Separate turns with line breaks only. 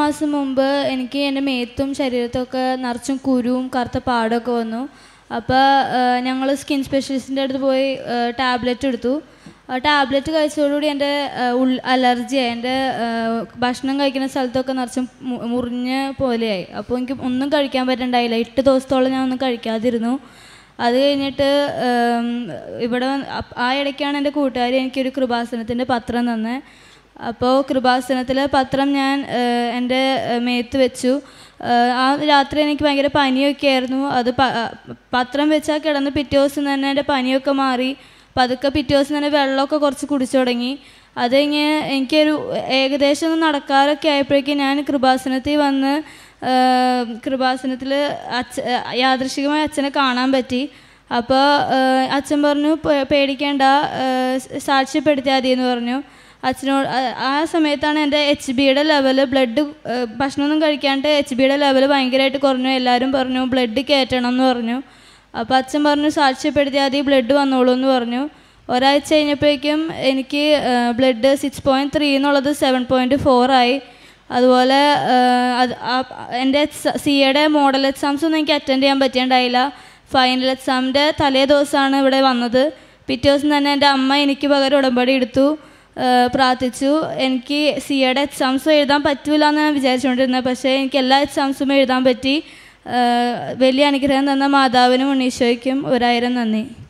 മാസം മുമ്പ് എനിക്ക് എൻ്റെ മേത്തും ശരീരത്തൊക്കെ നിറച്ചും കുരുവും കറുത്ത പാടൊക്കെ വന്നു അപ്പോൾ ഞങ്ങൾ സ്കിൻ സ്പെഷ്യലിസ്റ്റിൻ്റെ അടുത്ത് പോയി ടാബ്ലറ്റ് എടുത്തു ആ ടാബ്ലറ്റ് കഴിച്ചതോടുകൂടി എൻ്റെ ഉൾ അലർജിയായി എൻ്റെ ഭക്ഷണം കഴിക്കുന്ന സ്ഥലത്തൊക്കെ നിറച്ചും മു- മുറിഞ്ഞ പോലെയായി അപ്പോൾ എനിക്ക് ഒന്നും കഴിക്കാൻ പറ്റണ്ടായില്ല എട്ട് ദിവസത്തോളം ഞാൻ ഒന്നും കഴിക്കാതിരുന്നു അത് കഴിഞ്ഞിട്ട് ഉം, ഇവിടെ വന്ന്- അപ്പ- ആ ഇടയ്ക്കാണ് എൻ്റെ കൂട്ടുകാരി എനിക്കൊരു കൃപാസനത്തിൻ്റെ പത്രം തന്നെ അപ്പോൾ കൃപാസനത്തിലെ പത്രം ഞാൻ ഏഹ്, എൻ്റെ ഏഹ്, മേത്ത് വെച്ചു ഏഹ്, ആ രാത്രി എനിക്ക് ഭയങ്കര പനിയൊക്കെ ആയിരുന്നു അത് പ- ആ, പത്രം വെച്ചാൽ കിടന്ന് പിറ്റേ ദിവസം തന്നെ എൻ്റെ പനിയൊക്കെ മാറി പതുക്കെ പിറ്റേ ദിവസം തന്നെ വെള്ളമൊക്കെ കുറച്ച് കുടിച്ചു തുടങ്ങി അത് കഴിഞ്ഞ് എനിക്കൊരു ഏകദേശം ഒന്ന് നടക്കാറൊക്കെ ആയപ്പോഴേക്കും ഞാൻ കൃപാസനത്തിൽ വന്ന് കൃപാസനത്തിൽ അച്ഛ യാദൃശികമായി അച്ഛനെ കാണാൻ പറ്റി അപ്പോൾ അച്ഛൻ പറഞ്ഞു "പേ- പേടിക്കേണ്ട ഏഹ് സാക്ഷ്യപ്പെടുത്തിയാൽ മതി എന്ന് പറഞ്ഞു അച്ഛനോട് ആ- ആ സമയത്താണ് എൻ്റെ എച്ച് ബിയുടെ ലെവല് ബ്ലഡ് ഭക്ഷണമൊന്നും കഴിക്കാണ്ട് എച്ച് ബിയുടെ ലെവല് ഭയങ്കരമായിട്ട് കുറഞ്ഞു എല്ലാവരും പറഞ്ഞു ബ്ലഡ് കയറ്റണം എന്ന് പറഞ്ഞു അപ്പോൾ അച്ഛൻ പറഞ്ഞു സാക്ഷ്യപ്പെടുത്തിയാൽ മതി ബ്ലഡ് വന്നോളൂ എന്ന് പറഞ്ഞു ഒരാഴ്ച കഴിഞ്ഞപ്പോഴേക്കും എനിക്ക് ബ്ലഡ് സിക്സ് പോയിൻറ്റ് ത്രീ എന്നുള്ളത് സെവൻ പോയിൻറ്റ് ഫോർ ആയി അതുപോലെ ഏഹ്, അത് ആ- എൻ്റെ സി എയുടെ മോഡൽ എക്സാംസ് ഒന്നും എനിക്ക് അറ്റൻഡ് ചെയ്യാൻ പറ്റിയിട്ടുണ്ടായില്ല ഫൈനൽ എക്സാമിൻ്റെ തലേ ദിവസമാണ് ഇവിടെ വന്നത് പിറ്റേ ദിവസം തന്നെ എൻ്റെ അമ്മ എനിക്ക് പകരം ഉടമ്പടി എടുത്തു ഏഹ്, പ്രാർത്ഥിച്ചു എനിക്ക് സി എയുടെ എക്സാംസ് എഴുതാൻ പറ്റൂല എന്ന് ഞാൻ വിചാരിച്ചുകൊണ്ടിരുന്നത് പക്ഷേ എനിക്ക് എല്ലാ എക്സാംസും എഴുതാൻ പറ്റി ഏഹ്, വലിയ അനുഗ്രഹം തന്ന മാതാവിനും ഉണ്ണീശോയ്ക്കും ഒരായിരം നന്ദി